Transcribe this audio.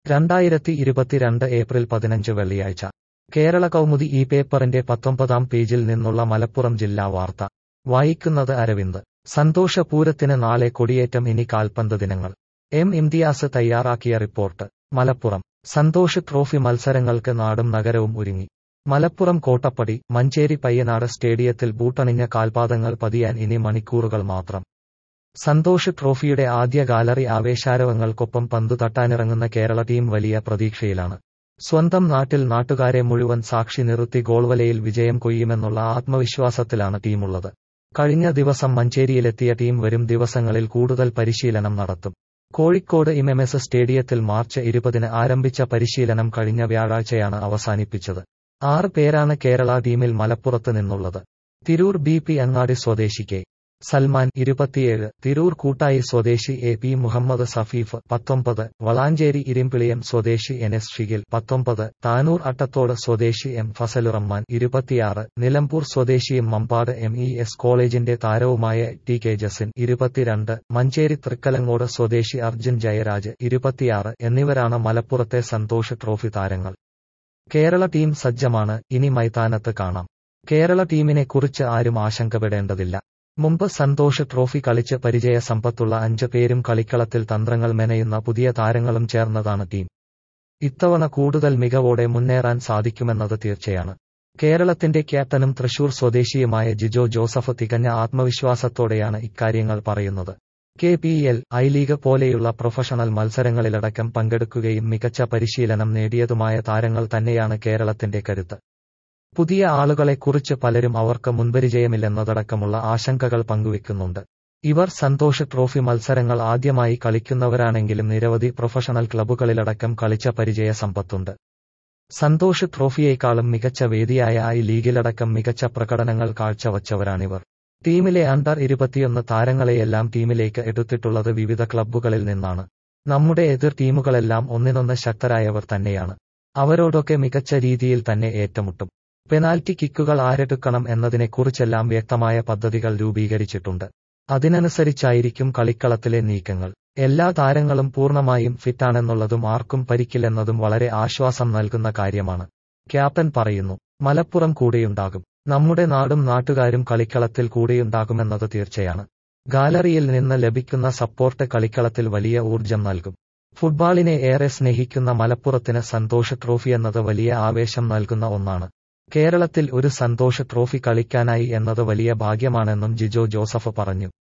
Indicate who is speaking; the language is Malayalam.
Speaker 1: രണ്ടായിരത്തി ഇരുപത്തിരണ്ട് ഏപ്രിൽ പതിനഞ്ച് വെള്ളിയാഴ്ച കേരള കൗമുദി ഈ പേപ്പറിന്റെ പത്തൊമ്പതാം പേജിൽ നിന്നുള്ള മലപ്പുറം ജില്ലാ വാർത്ത വായിക്കുന്നത് അരവിന്ദ് സന്തോഷപൂരത്തിന് നാളെ കൊടിയേറ്റം ഇനി കാൽപന്ത് ദിനങ്ങൾ എം ഇംതിയാസ് തയ്യാറാക്കിയ റിപ്പോർട്ട് മലപ്പുറം സന്തോഷ് ട്രോഫി മത്സരങ്ങൾക്ക് നാടും നഗരവും ഒരുങ്ങി മലപ്പുറം കോട്ടപ്പടി മഞ്ചേരി പയ്യനാട് സ്റ്റേഡിയത്തിൽ ബൂട്ടണിഞ്ഞ കാൽപാദങ്ങൾ പതിയാൻ ഇനി മണിക്കൂറുകൾ മാത്രം സന്തോഷ് ട്രോഫിയുടെ ആദ്യ ഗാലറി ആവേശാരവങ്ങൾക്കൊപ്പം പന്തു തട്ടാനിറങ്ങുന്ന കേരള ടീം വലിയ പ്രതീക്ഷയിലാണ് സ്വന്തം നാട്ടിൽ നാട്ടുകാരെ മുഴുവൻ സാക്ഷി നിർത്തി ഗോൾവലയിൽ വിജയം കൊയ്യുമെന്നുള്ള ആത്മവിശ്വാസത്തിലാണ് ടീമുള്ളത് കഴിഞ്ഞ ദിവസം മഞ്ചേരിയിലെത്തിയ ടീം വരും ദിവസങ്ങളിൽ കൂടുതൽ പരിശീലനം നടത്തും കോഴിക്കോട് ഇമെമെസ് സ്റ്റേഡിയത്തിൽ മാർച്ച് ഇരുപതിന് ആരംഭിച്ച പരിശീലനം കഴിഞ്ഞ വ്യാഴാഴ്ചയാണ് അവസാനിപ്പിച്ചത് ആറ് പേരാണ് കേരള ടീമിൽ മലപ്പുറത്ത് നിന്നുള്ളത് തിരൂർ ബി പി അങ്ങാടി സ്വദേശി കെ സൽമാൻ ഇരുപത്തിയേഴ് തിരൂർ കൂട്ടായി സ്വദേശി എ പി മുഹമ്മദ് സഫീഫ് പത്തൊമ്പത് വളാഞ്ചേരി ഇരിമ്പിളിയം സ്വദേശി എൻ എസ് ഷിഗിൽ പത്തൊമ്പത് താനൂർ അട്ടത്തോട് സ്വദേശി എം ഫസലുറഹ്മാൻ ഇരുപത്തിയാറ് നിലമ്പൂർ സ്വദേശിയും മമ്പാട് എം ഇ എസ് കോളേജിന്റെ താരവുമായ ടി കെ ജസിൻ ഇരുപത്തിരണ്ട് മഞ്ചേരി തൃക്കലങ്ങോട് സ്വദേശി അർജുൻ ജയരാജ് ഇരുപത്തിയാറ് എന്നിവരാണ് മലപ്പുറത്തെ സന്തോഷ് ട്രോഫി താരങ്ങൾ കേരള ടീം സജ്ജമാണ് ഇനി മൈതാനത്ത് കാണാം കേരള ടീമിനെ കുറിച്ച് ആരും ആശങ്കപ്പെടേണ്ടതില്ല മുമ്പ് സന്തോഷ് ട്രോഫി കളിച്ച് പരിചയ സമ്പത്തുള്ള അഞ്ച് പേരും കളിക്കളത്തിൽ തന്ത്രങ്ങൾ മെനയുന്ന പുതിയ താരങ്ങളും ചേർന്നതാണ് ടീം ഇത്തവണ കൂടുതൽ മികവോടെ മുന്നേറാൻ സാധിക്കുമെന്നത് തീർച്ചയാണ് കേരളത്തിന്റെ ക്യാപ്റ്റനും തൃശൂർ സ്വദേശിയുമായ ജിജോ ജോസഫ് തികഞ്ഞ ആത്മവിശ്വാസത്തോടെയാണ് ഇക്കാര്യങ്ങൾ പറയുന്നത് K P L I league പോലെയുള്ള പ്രൊഫഷണൽ മത്സരങ്ങളിലടക്കം പങ്കെടുക്കുകയും മികച്ച പരിശീലനം നേടിയതുമായ താരങ്ങൾ തന്നെയാണ് കേരളത്തിന്റെ കരുത്ത് പുതിയ ആളുകളെക്കുറിച്ച് പലരും അവർക്ക് മുൻപരിചയമില്ലെന്നതടക്കമുള്ള ആശങ്കകൾ പങ്കുവെക്കുന്നുണ്ട് ഇവർ സന്തോഷ് ട്രോഫി മത്സരങ്ങൾ ആദ്യമായി കളിക്കുന്നവരാണെങ്കിലും നിരവധി പ്രൊഫഷണൽ ക്ലബ്ബുകളിലടക്കം കളിച്ച പരിചയ സമ്പത്തുണ്ട് സന്തോഷ് ട്രോഫിയേക്കാളും മികച്ച വേദിയായ ഐ ലീഗിലടക്കം മികച്ച പ്രകടനങ്ങൾ കാഴ്ചവച്ചവരാണിവർ ടീമിലെ അണ്ടർ ഇരുപത്തിയൊന്ന് താരങ്ങളെയെല്ലാം ടീമിലേക്ക് എടുത്തിട്ടുള്ളത് വിവിധ ക്ലബ്ബുകളിൽ നിന്നാണ് നമ്മുടെ എതിർ ടീമുകളെല്ലാം ഒന്നിനൊന്ന് ശക്തരായവർ തന്നെയാണ് അവരോടൊക്കെ മികച്ച രീതിയിൽ തന്നെ ഏറ്റുമുട്ടും പെനാൽറ്റി കിക്കുകൾ ആരെടുക്കണം എന്നതിനെക്കുറിച്ചെല്ലാം വ്യക്തമായ പദ്ധതികൾ രൂപീകരിച്ചിട്ടുണ്ട് അതിനനുസരിച്ചായിരിക്കും കളിക്കളത്തിലെ നീക്കങ്ങൾ എല്ലാ താരങ്ങളും പൂർണ്ണമായും ഫിറ്റാണെന്നുള്ളതും ആർക്കും പരിക്കില്ലെന്നതും വളരെ ആശ്വാസം നൽകുന്ന കാര്യമാണ് ക്യാപ്റ്റൻ പറയുന്നു മലപ്പുറം കൂടെയുണ്ടാകും നമ്മുടെ നാടും നാട്ടുകാരും കളിക്കളത്തിൽ കൂടെയുണ്ടാകുമെന്നത് തീർച്ചയാണ് ഗാലറിയിൽ നിന്ന് ലഭിക്കുന്ന സപ്പോർട്ട് കളിക്കളത്തിൽ വലിയ ഊർജം നൽകും ഫുട്ബോളിനെ ഏറെ സ്നേഹിക്കുന്ന മലപ്പുറത്തിന് സന്തോഷ് ട്രോഫി എന്നത് വലിയ ആവേശം നൽകുന്ന ഒന്നാണ് കേരളത്തിൽ ഒരു സന്തോഷ് ട്രോഫി കളിക്കാനായി എന്നത് വലിയ ഭാഗ്യമാണെന്നും ജിജോ ജോസഫ് പറഞ്ഞു